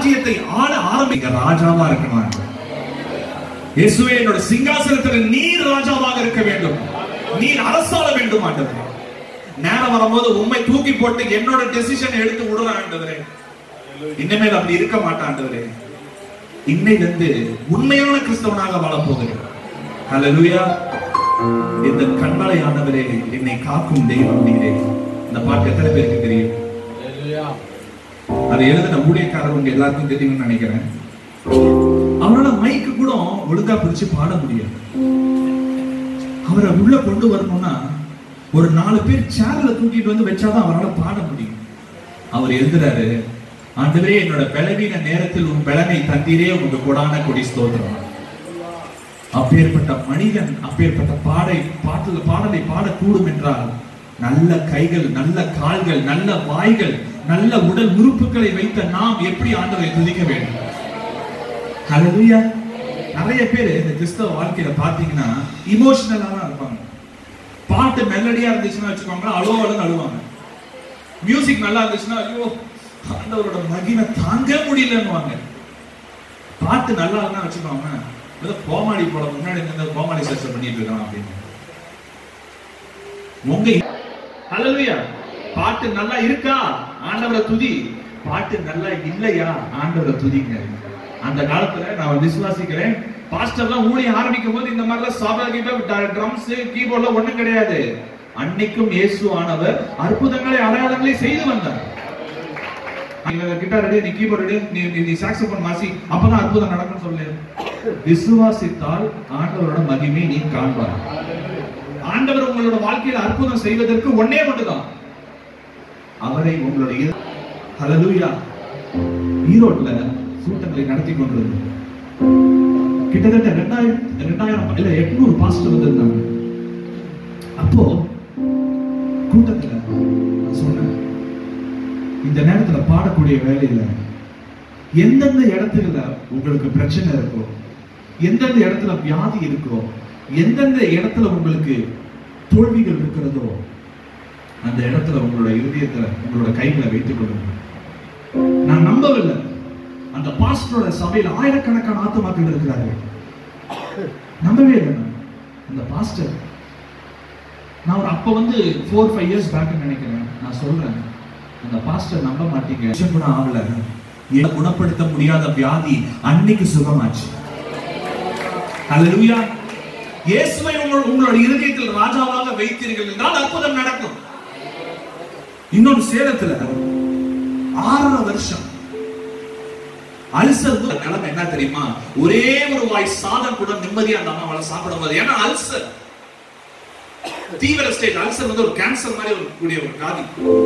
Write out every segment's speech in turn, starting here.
ராஜ்யத்தை ஆள ஆரம்பிக்க ராஜாவா இருக்கணும் ஆண்டவரே. இயேசுவே என்னோட சிங்காசனத்தில் நீர் ராஜாவாக இருக்க வேண்டும் நீர் அரசாள வேண்டும் ஆண்டவரே நேரம் வரும்போது உண்மை தூக்கி போட்டு என்னோட டெசிஷன் எடுத்து விடுறேன் ஆண்டவரே இனிமேல் அப்படி இருக்க மாட்டேன் ஆண்டவரே இன்னையிலிருந்து உண்மையான கிறிஸ்தவனாக வாழப் போகிறேன் ஹalleluya இந்த கண்மலை ஆண்டவரே என்னை காக்கும் தெய்வம் நீரே இந்த பாட்டு எத்தனை பேருக்கு தெரியும் அதை எழுதின ஊழியக்காரர் உங்க எல்லாருக்கும் தெரியும்னு நினைக்கிறேன் அவரால மைக்கு கூட ஒழுங்கா பிடிச்சு பாட முடியாது அவரை உள்ள கொண்டு வரணும்னா ஒரு நாலு பேர் சேர்ல தூக்கிட்டு வந்து வச்சாதான் அவரால் பாட முடியும் அவர் எழுதுறாரு ஆண்டவரே என்னோட பலவீன நேரத்தில் உன் பலனை தந்தீரே உங்க கொடான கொடி ஸ்தோத்திரம் அப்பேற்பட்ட மனிதன் அப்பேற்பட்ட பாடை பாட்டு பாடலை பாடக்கூடும் என்றால் நல்ல கைகள் நல்ல கால்கள் நல்ல வாய்கள் நல்ல உடல் உறுப்புகளை வைத்த நாம் எப்படி ஆண்டவரை துதிக்க வேண்டும் ஹalleluya நிறைய பேர் இந்த கிறிஸ்தவ வாழ்க்கையில பாத்தீங்கன்னா இமோஷனலா தான் இருப்பாங்க பாட்டு மெலடியா இருந்துச்சுன்னா வச்சுக்கோங்களேன் அழுவ அழுன்னு அழுவாங்க மியூசிக் நல்லா இருந்துச்சுன்னா ஐயோ ஆண்டவரோட மகிமை தாங்க முடியலன்னுவாங்க பாட்டு நல்லா இருந்தா வச்சுக்கோங்க ஏதோ கோமாளி போல முன்னாடி நின்று கோமாளி சர்ச்சை பண்ணிட்டு இருக்கான் அப்படின்னு உங்க ஹalleluya பாட்டு நல்லா இருக்கா ஆண்டவரை துதி பாட்டு நல்லா இல்லையா ஆண்டவரை துதிங்க அந்த காலத்துல நான் விசுவாசிக்கிறேன் பாஸ்டர்லாம் ஊழிய ஆரம்பிக்கும் போது இந்த மாதிரிலாம் சபை கிட்ட ட்ரம்ஸ் கீபோர்ட்ல ஒண்ணும் கிடையாது அன்னைக்கும் இயேசு ஆனவர் அற்புதங்களை அடையாளங்களை செய்து வந்தார் கிட்டார் ரெடி நீ கீபோர்ட் ரெடி நீ நீ- நீ சாக்ஸோபோன் வாசி அப்பதான் அற்புதம் நடக்கும்னு சொல்லு விசுவாசித்தால் ஆண்டவரோட மகிமை நீ காண்பார் ஆண்டவர் உங்களோட வாழ்க்கையில அற்புதம் செய்வதற்கு ஒன்னே மட்டும்தான் அவரை உங்களுடைய ஹalleluya ஈரோட்ல கூட்டங்களை நடத்தி கொண்டிருந்தோம் கிட்டத்தட்ட ரெண்டாயிரம் ரெண்டாயிரம் இல்ல எட்நூறு பாஸ்டர் வந்திருந்தாங்க அப்போ கூட்டத்துல நான் சொன்னேன் இந்த நேரத்துல பாடக்கூடிய வேலையில எந்தெந்த இடத்துல உங்களுக்கு பிரச்சனை இருக்கோ எந்தெந்த இடத்துல வியாதி இருக்கோ எந்தெந்த இடத்துல உங்களுக்கு தோல்விகள் இருக்கிறதோ அந்த இடத்துல உங்களோட இருதயத்துல உங்களோட கைகளை வைத்துக் கொள்ளுங்க நான் நம்பவில்லை அந்த பாஸ்டரோட சபையில ஆயிரக்கணக்கான ஆத்துமாக்கள் இருக்கிறார்கள் நம்பவே இல்லை நான். அந்த பாஸ்டர் நான் ஒரு அப்ப வந்து ஃபோர் ஃபைவ் இயர்ஸ் பேக் நினைக்கிறேன் நான் சொல்றேன் அந்த பாஸ்டர் நம்ப மாட்டீங்க விஷயம் கூட ஆகல ஏன் குணப்படுத்த முடியாத வியாதி அன்னைக்கு சுகமாச்சு ஹalleluya இயேசுவை உங்கள் உங்களோட இருதயத்தில் ராஜாவாக வைத்தீர்கள் என்றால் அற்புதம் நடக்கும் இன்னொரு சேலத்துல ஆறரை வருஷம் அல்சர் நிலைமை என்ன தெரியுமா ஒரே ஒரு வாய் சாதம் கூட நிம்மதியா அந்த அம்மாவால சாப்பிட முடியாது ஏன்னா அல்சர் தீவிர ஸ்டேஜ் அல்சர் வந்து ஒரு கேன்சர் மாதிரி ஒரு கூடிய ஒரு வியாதி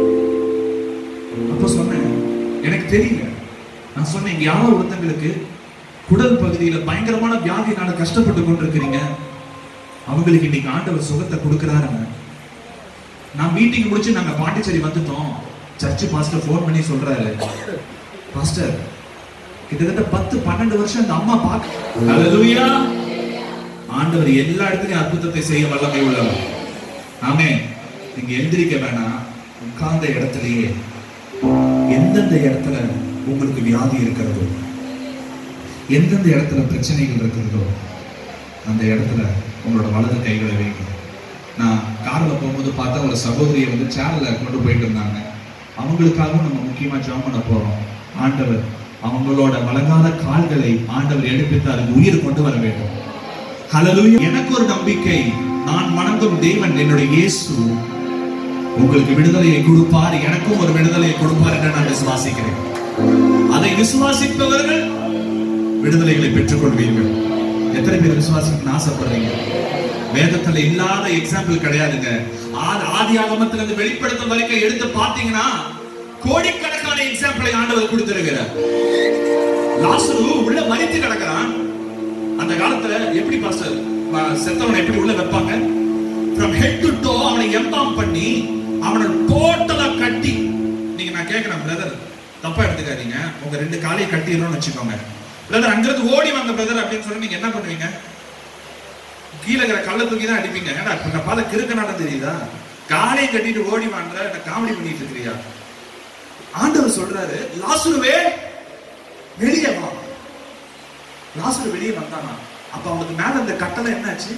அப்ப சொன்னேன் எனக்கு தெரியல நான் சொன்னேன் இங்க யாரோ ஒருத்தங்களுக்கு குடல் பகுதியில பயங்கரமான வியாதினால கஷ்டப்பட்டு கொண்டிருக்கிறீங்க அவங்களுக்கு இன்னைக்கு ஆண்டவர் சுகத்தை கொடுக்கிறாருங்க நான் மீட்டிங் முடிச்சு நாங்க பாண்டிச்சேரி வந்துட்டோம் சர்ச் பாஸ்டர் ஃபோன் பண்ணி சொல்றாரு பாஸ்டர் கிட்டத்தட்ட பத்து பன்னெண்டு வருஷம் இந்த அம்மா பார்க்க ஹalleluya ஆண்டவர் எல்லா இடத்துலயும் அற்புதத்தை செய்ய வல்லமை உள்ளவர் ஆமே நீங்க எந்திரிக்க வேணாம் உட்கார்ந்த இடத்திலேயே எந்தெந்த இடத்துல உங்களுக்கு வியாதி இருக்கிறதோ எந்தெந்த இடத்துல பிரச்சனைகள் இருக்கிறதோ அந்த இடத்துல உங்களோட வலது கைகளை வைங்க நான் கார்ல போகும்போது பார்த்தா ஒரு சகோதரியை வந்து சேர்ல கொண்டு போயிட்டு இருந்தாங்க அவங்களுக்காகவும் நம்ம முக்கியமா ஜாம் பண்ண போறோம் ஆண்டவர் அவங்களோட வழங்காத கால்களை ஆண்டவர் எடுப்பித்து அதுக்கு உயிர் கொண்டு வர வேண்டும் ஹalleluya எனக்கு ஒரு நம்பிக்கை நான் வணங்கும் தேவன் என்னுடைய இயேசு உங்களுக்கு விடுதலையை கொடுப்பார் எனக்கும் ஒரு விடுதலையை கொடுப்பார் என்று நான் விசுவாசிக்கிறேன் அதை விசுவாசிப்பவர்கள் விடுதலைகளை பெற்றுக் கொள்வீர்கள் எத்தனை பேர் விசுவாசிக்கணும்னு ஆசைப்படுறீங்க வேதத்துல இல்லாத எக்ஸாம்பிள் கிடையாதுங்க ஆதி- ஆதி ஆகமத்துல இருந்து வெளிப்படுத்தல் வரைக்கும் எடுத்து பார்த்தீங்கன்னா கோடிக்கணக்கான எக்ஸாம்பிளை ஆண்டவர் கொடுத்திருக்கிறார் லாசரு உள்ள மறித்து கிடக்கிறான் அந்த காலத்துல எப்படி பாஸ்டர் ம- செத்தவனை எப்படி உள்ள வைப்பாங்க ஃப்ரம் ஹெட் டு டோ அவனை எம்பாம் பண்ணி அவனை டோட்டலா கட்டி நீங்க நான் கேட்கிறேன் பிரதர் தப்பா எடுத்துக்காதீங்க உங்க ரெண்டு காலையை கட்டிடுறோம்னு வச்சுக்கோங்க பிரதர் அங்கிருந்து ஓடி வாங்க பிரதர் அப்படின்னு சொல்லி நீங்க என்ன பண்ணுவீங்க கீழே இருக்கிற கல்ல தூக்கி தான் அடிப்பீங்க ஏடா இப்ப பாத கிறுக்க நாட்டம் தெரியுதா காலையை கட்டிட்டு ஓடி வாங்குற என்ன காமெடி பண்ணிட்டு இருக்கிறியா ஆண்டவர் சொல்றாரு லாசுருவே வெளியே வா லாசரு வெளியே வந்தானா அப்ப அவனுக்கு மேல அந்த கட்டளை என்னாச்சு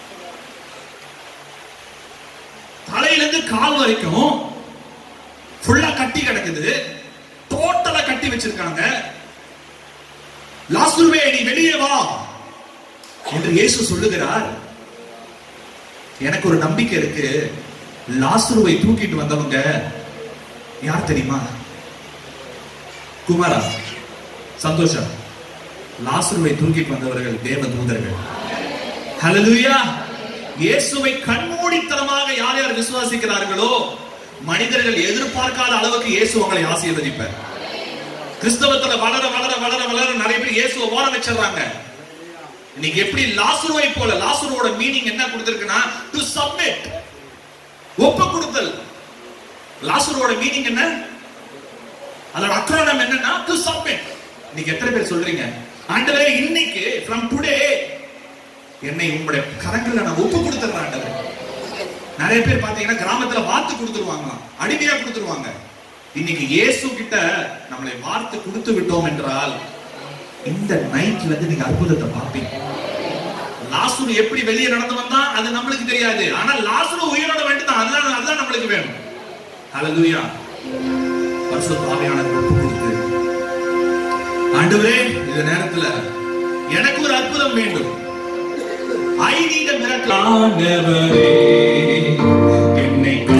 தலையில இருந்து கால் வரைக்கும் ஃபுல்லா கட்டி கிடக்குது டோட்டலா கட்டி வச்சிருக்காங்க லாசுருவே நீ வெளியே வா என்று இயேசு சொல்லுகிறார் எனக்கு ஒரு நம்பிக்கை இருக்கு லாசுருவை தூக்கிட்டு வந்தவங்க யார் தெரியுமா குமாரா சந்தோஷம் லாசுருவை தூக்கிட்டு வந்தவர்கள் தேவ தூதர்கள் ஹalleluya இயேசுவை கண்மூடித்தனமாக யார் யார் விசுவாசிக்கிறார்களோ மனிதர்கள் எதிர்பார்க்காத அளவுக்கு இயேசு உங்களை ஆசீர்வதிப்பார் கிறிஸ்தவத்துல வளர வளர வளர வளர நிறைய பேர் இயேசுவை ஓர வச்சிடுறாங்க இன்னைக்கு எப்படி லாசுருவை போல லாசுருவோட மீனிங் என்ன கொடுத்திருக்குன்னா டு சப்மிட் ஒப்பு கொடுத்தல் லாசுருவோட மீனிங் என்ன அதோட அக்ரோனம் என்னன்னா டு சப்மிட் இன்னைக்கு எத்தனை பேர் சொல்றீங்க ஆண்டவரே இன்னைக்கு from today என்னை உங்களுடைய கரங்கள்ல நான் ஒப்பு கொடுத்துறேன் ஆண்டவரே நிறைய பேர் பாத்தீங்கன்னா கிராமத்துல வார்த்து கொடுத்துருவாங்களாம் அடிமையா கொடுத்துருவாங்க இன்னைக்கு இயேசு கிட்ட நம்மளை வார்த்து கொடுத்து விட்டோம் என்றால் இந்த நைட்ல இருந்து நீங்க அற்புதத்தை பார்ப்பீங்க லாசுரு எப்படி வெளியே நடந்து வந்தா அது நம்மளுக்கு தெரியாது ஆனா லாசுரு உயிரோட வேண்டிதான் அதுதான் அதுதான் நம்மளுக்கு வேணும் ஹalleluya பரிசுத்த ஆவியானவர் ஒப்பு கொடுத்து ஆண்டவரே இந்த நேரத்துல எனக்கு ஒரு அற்புதம் வேண்டும் ஐ நீட் a miracle ஆண்டவரே என்னை